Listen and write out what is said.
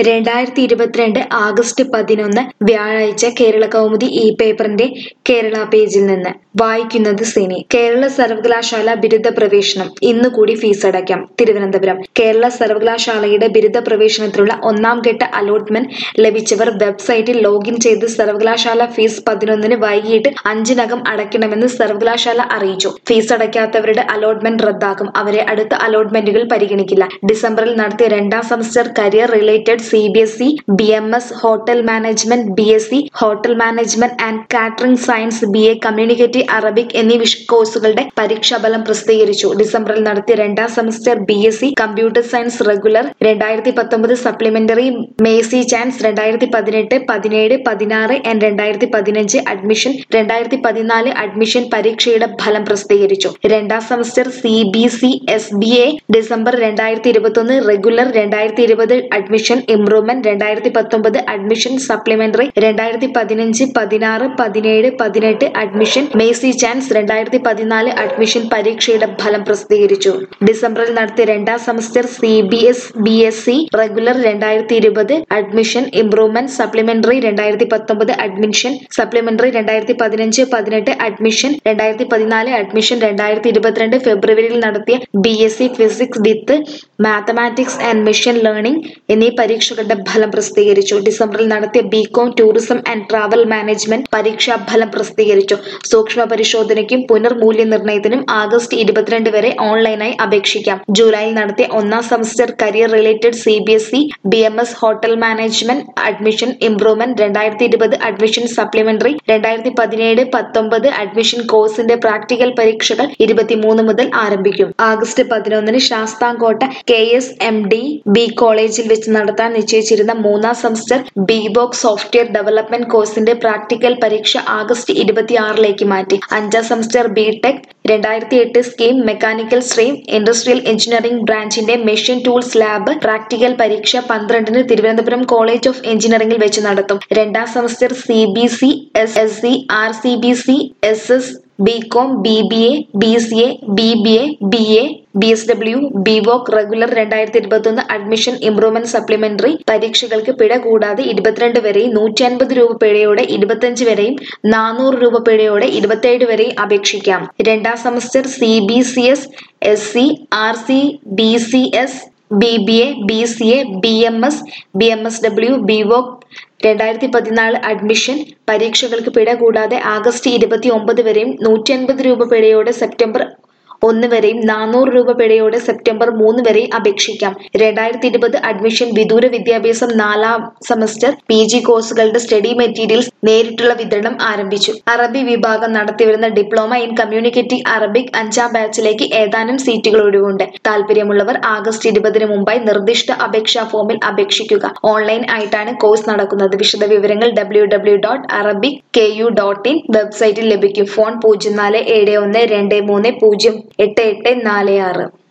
രണ്ടായിരത്തി ഇരുപത്തിരണ്ട് ആഗസ്റ്റ് പതിനൊന്ന് വ്യാഴാഴ്ച കേരള കൗമുദി ഈ പേപ്പറിന്റെ കേരള പേജിൽ നിന്ന് വായിക്കുന്നത് സിനി കേരള സർവകലാശാല ബിരുദ പ്രവേശനം ഇന്ന് കൂടി ഫീസ് അടയ്ക്കാം തിരുവനന്തപുരം കേരള സർവകലാശാലയുടെ ബിരുദ പ്രവേശനത്തിനുള്ള ഒന്നാം ഘട്ട അലോട്ട്മെന്റ് ലഭിച്ചവർ വെബ്സൈറ്റിൽ ലോഗിൻ ചെയ്ത് സർവകലാശാല ഫീസ് പതിനൊന്നിന് വൈകിട്ട് അഞ്ചിനകം അടയ്ക്കണമെന്ന് സർവകലാശാല അറിയിച്ചു ഫീസ് അടയ്ക്കാത്തവരുടെ അലോട്ട്മെന്റ് റദ്ദാക്കും അവരെ അടുത്ത അലോട്ട്മെന്റുകൾ പരിഗണിക്കില്ല ഡിസംബറിൽ നടത്തിയ രണ്ടാം semester career related C B S E B M S hotel management B S C hotel management and catering science B A communicative Arabic എന്നീ വിഷ കോഴ്സുകളുടെ പരീക്ഷാഫലം പ്രസിദ്ധീകരിച്ചു ഡിസംബറിൽ നടത്തിയ രണ്ടാം semester B S C computer science regular രണ്ടായിരത്തി പത്തൊമ്പത് സപ്ലിമെന്ററി മേസി ചാൻസ് രണ്ടായിരത്തി പതിനെട്ട് പതിനേഴ് പതിനാറ് ആൻഡ് രണ്ടായിരത്തി പതിനഞ്ച് അഡ്മിഷൻ രണ്ടായിരത്തി പതിനാല് അഡ്മിഷൻ പരീക്ഷയുടെ ഫലം പ്രസിദ്ധീകരിച്ചു രണ്ടാം semester C B C S B A December രണ്ടായിരത്തി ഇരുപത്തൊന്ന് റെഗുലർ രണ്ടായിരത്തി ഇരുപത് അഡ്മിഷൻ ഇംപ്രൂവ്മെന്റ് രണ്ടായിരത്തി പത്തൊമ്പത് അഡ്മിഷൻ സപ്ലിമെന്ററി രണ്ടായിരത്തി പതിനഞ്ച് പതിനാറ് പതിനേഴ് പതിനെട്ട് അഡ്മിഷൻ മേസി ചാൻസ് രണ്ടായിരത്തി പതിനാല് അഡ്മിഷൻ പരീക്ഷയുടെ ഫലം പ്രസിദ്ധീകരിച്ചു ഡിസംബറിൽ നടത്തിയ രണ്ടാം semester C B S B S C regular രണ്ടായിരത്തി ഇരുപത് അഡ്മിഷൻ ഇംപ്രൂവ്മെന്റ് സപ്ലിമെന്ററി രണ്ടായിരത്തി പത്തൊമ്പത് അഡ്മിഷൻ സപ്ലിമെന്ററി രണ്ടായിരത്തി പതിനഞ്ച് പതിനെട്ട് അഡ്മിഷൻ രണ്ടായിരത്തി പതിനാല് അഡ്മിഷൻ രണ്ടായിരത്തി ഇരുപത്തിരണ്ട് ഫെബ്രുവരിയിൽ നടത്തിയ B S C physics with mathematics and machine learning എന്നീ പരീക്ഷകളുടെ ഫലം പ്രസിദ്ധീകരിച്ചു ഡിസംബറിൽ നടത്തിയ BCom tourism and travel management പരീക്ഷാ ഫലം പ്രസിദ്ധീകരിച്ചു സൂക്ഷ്മ പരിശോധനയ്ക്കും പുനർമൂല്യനിർണ്ണയത്തിനും ആഗസ്റ്റ് ഇരുപത്തിരണ്ട് വരെ ഓൺലൈനായി അപേക്ഷിക്കാം ജൂലൈയിൽ നടത്തിയ ഒന്നാം semester career related C B S E B M S hotel management admission improvement രണ്ടായിരത്തി ഇരുപത് അഡ്മിഷൻ സപ്ലിമെന്ററി രണ്ടായിരത്തി പതിനേഴ് പത്തൊമ്പത് അഡ്മിഷൻ കോഴ്സിന്റെ പ്രാക്ടിക്കൽ പരീക്ഷകൾ ഇരുപത്തിമൂന്ന് മുതൽ ആരംഭിക്കും ആഗസ്റ്റ് പതിനൊന്നിന് Sasthamcotta K S M D B കോളേജിൽ വെച്ച് നടത്താൻ നിശ്ചയിച്ചിരുന്ന മൂന്നാം സെമസ്റ്റർ ബി ബോക്സ് സോഫ്റ്റ്വെയർ ഡെവലപ്മെന്റ് കോഴ്സിന്റെ പ്രാക്ടിക്കൽ പരീക്ഷ ആഗസ്റ്റ് ഇരുപത്തിയാറിലേക്ക് മാറ്റി അഞ്ചാം സെമസ്റ്റർ ബി ടെക് രണ്ടായിരത്തി എട്ട് scheme mechanical stream industrial engineering ബ്രാഞ്ചിന്റെ മെഷീൻ ടൂൾസ് ലാബ് പ്രാക്ടിക്കൽ പരീക്ഷ പന്ത്രണ്ടിന് തിരുവനന്തപുരം കോളേജ് ഓഫ് എഞ്ചിനീയറിംഗിൽ വെച്ച് നടത്തും രണ്ടാം semester C B C S S C R C B C S S BCom B B A B C A B B A B A B S W B voc regular രണ്ടായിരത്തി ഇരുപത്തൊന്ന് admission improvement supplementary പരീക്ഷകൾക്ക് പിഴ കൂടാതെ ഇരുപത്തിരണ്ട് വരെയും നൂറ്റി അൻപത് രൂപ പിഴയോടെ ഇരുപത്തഞ്ച് വരെയും നാനൂറ് രൂപ പിഴയോടെ ഇരുപത്തേഴ് വരെയും അപേക്ഷിക്കാം രണ്ടാം semester C B C S S C R C B C S B B A B C A B M S B M S W B voc രണ്ടായിരത്തി പതിനാല് അഡ്മിഷൻ പരീക്ഷകൾക്ക് പിഴ കൂടാതെ ആഗസ്റ്റ് ഇരുപത്തി ഒമ്പത് വരെയും നൂറ്റി അൻപത് രൂപ പിഴയോടെ സെപ്റ്റംബർ ഒന്ന് വരെയും നാനൂറ് രൂപ പിഴയോടെ സെപ്റ്റംബർ മൂന്ന് വരെയും അപേക്ഷിക്കാം രണ്ടായിരത്തി ഇരുപത് അഡ്മിഷൻ വിദൂര വിദ്യാഭ്യാസം നാലാം സെമസ്റ്റർ പി ജി കോഴ്സുകളുടെ സ്റ്റഡി മെറ്റീരിയൽസ് നേരിട്ടുള്ള വിതരണം ആരംഭിച്ചു അറബി വിഭാഗം നടത്തിവരുന്ന ഡിപ്ലോമ ഇൻ കമ്മ്യൂണിക്കേറ്റീവ് അറബിക് അഞ്ചാം ബാച്ചിലേക്ക് ഏതാനും സീറ്റുകൾ ഒഴിവുണ്ട് താല്പര്യമുള്ളവർ ആഗസ്റ്റ് ഇരുപതിന് മുമ്പായി നിർദ്ദിഷ്ട അപേക്ഷാ ഫോമിൽ അപേക്ഷിക്കുക ഓൺലൈൻ ആയിട്ടാണ് കോഴ്സ് നടക്കുന്നത് വിശദ വിവരങ്ങൾ W W dot Arabic K U dot in വെബ്സൈറ്റിൽ ലഭിക്കും ഫോൺ പൂജ്യം നാല് ഏഴ് ഒന്ന് രണ്ട് മൂന്ന് പൂജ്യം എട്ട് എട്ട് നാല് ആറ്